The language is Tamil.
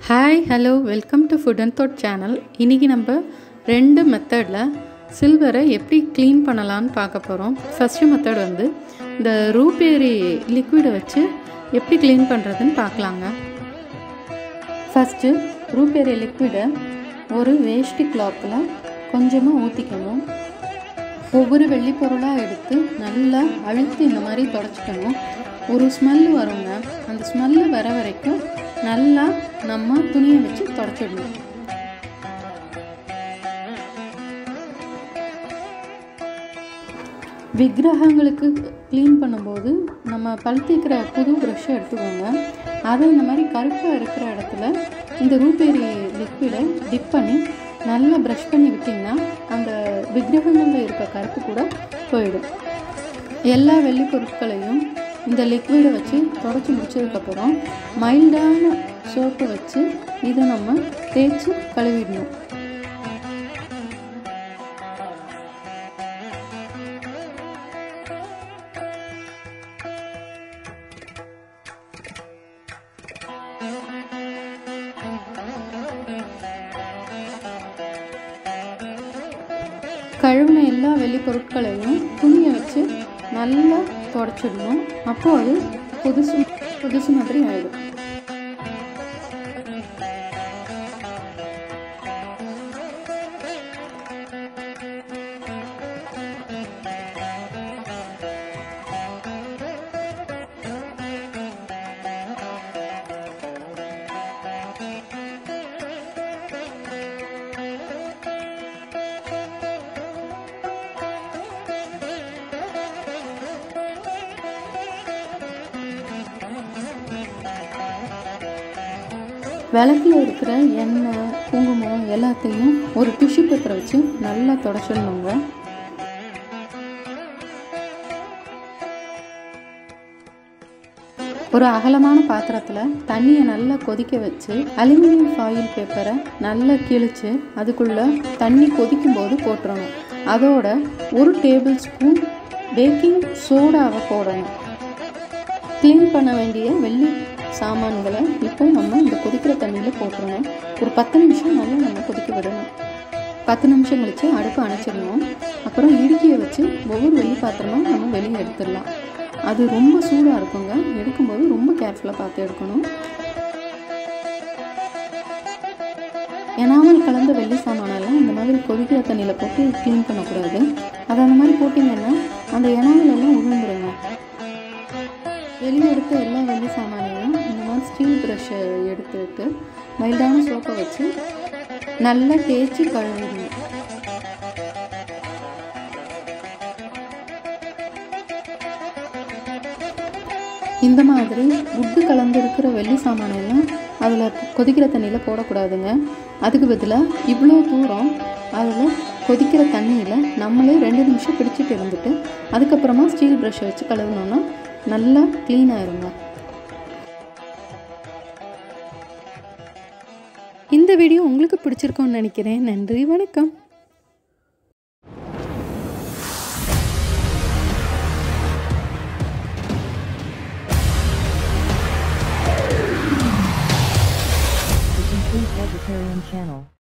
Hi hello welcome to food and thought channel இன்றைக்கி நம்ம ரெண்டு மெத்தடில் சில்வரை எப்படி க்ளீன் பண்ணலான்னு பார்க்க போகிறோம் ஃபஸ்ட்டு மெத்தட் வந்து இந்த ரூபேரி லிக்விடை வச்சு எப்படி க்ளீன் பண்ணுறதுன்னு பார்க்கலாங்க ஃபஸ்ட்டு ரூபேரி லிக்விடை ஒரு வேஷ்டி கிளாத்தில் கொஞ்சமாக ஊற்றிக்கணும் ஒவ்வொரு வெள்ளி பொருளாக எடுத்து நல்லா அழுத்தி இந்த மாதிரி தொடச்சிக்கணும் ஒரு ஸ்மெல் வருங்க அந்த ஸ்மெல்லு வர வரைக்கும் நல்லா நம்ம துணியை வச்சு தொடச்சிடணும் விக்கிரகங்களுக்கு க்ளீன் பண்ணும்போது நம்ம பல் தேய்க்கிற புது ப்ரஷ்ஷை எடுத்துக்கோங்க அதை இந்த மாதிரி கருப்பாக இருக்கிற இடத்துல இந்த ரூபேரி லிக்விடை டிப் பண்ணி நல்லா ப்ரஷ் பண்ணி விட்டிங்கன்னா அந்த விக்கிரகங்களில் இருக்க கருப்பு கூட போயிடும் எல்லா வெள்ளி பொருட்களையும் இந்த லிக்விடை வச்சு தொடச்சி முடிச்சதுக்கப்புறம் மைல்டான சோப்பை வச்சு இதை நம்ம தேய்ச்சி கழுவிடணும் கழுவின எல்லா வெள்ளி பொருட்களையும் துணியை வச்சு நல்லா தொடச்சிடணும் அப்போ அது புதுசு புதுசு மாதிரி ஆயிடும் விளக்கில் இருக்கிற எண்ணெய் குங்குமம் எல்லாத்தையும் ஒரு டிஷ்யூ பேப்பரை வச்சு நல்லா தொடச்சிடணுங்க ஒரு அகலமான பாத்திரத்தில் தண்ணியை நல்லா கொதிக்க வச்சு அலுமினியம் ஃபாயில் பேப்பரை நல்லா கிழிச்சு அதுக்குள்ளே தண்ணி கொதிக்கும் போது போட்டுறணும் அதோட ஒரு டேபிள் ஸ்பூன் பேக்கிங் சோடாவை போடணும் க்ளீன் பண்ண வேண்டிய வெள்ளி சாமான்களை இப்போ நம்ம இந்த கொதிக்கிற தண்ணியில் போட்டுருணும் ஒரு பத்து நிமிஷம் நல்லா நம்ம கொதிக்க விடணும் பத்து நிமிஷம் கழித்து அடுப்பு அணைச்சிடணும் அப்புறம் இடுக்கியை வச்சு ஒவ்வொரு வெள்ளி பாத்திரமும் நம்ம வெளியே எடுத்துடலாம் அது ரொம்ப சூடாக இருக்குங்க எடுக்கும்போது ரொம்ப கேர்ஃபுல்லாக பார்த்து எடுக்கணும் எனாமல் கலந்த வெள்ளி சாமானெல்லாம் இந்த மாதிரி கொதிக்கிற தண்ணியில் போட்டு க்ளீன் பண்ணக்கூடாது அதை அந்த மாதிரி போட்டிங்கன்னா அந்த எனாமல் எல்லாம் உழுந்துருங்க வெளியே எடுத்த எல்லா வெள்ளி சாமானையும் இந்த மாதிரி ஸ்டீல் ப்ரஷ்ஷை எடுத்துட்டு மைல்டான சோப்பை வச்சு நல்லா தேய்ச்சி கழுவிடணும் இந்த மாதிரி உட்டு கலந்துருக்கிற வெள்ளி சாமானெல்லாம் அதில் கொதிக்கிற தண்ணியில் போடக்கூடாதுங்க அதுக்கு பதிலாக இவ்வளோ தூரம் அதில் கொதிக்கிற தண்ணியில் நம்மளே ரெண்டு நிமிஷம் பிடிச்சிட்டு இருந்துட்டு அதுக்கப்புறமா ஸ்டீல் ப்ரஷ்ஷை வச்சு கழுவினோன்னா நல்லா க்ளீன் ஆயிருங்க இந்த வீடியோ உங்களுக்கு பிடிச்சிருக்கோன்னு நினைக்கிறேன் நன்றி வணக்கம் The Complete Vegetarian Channel.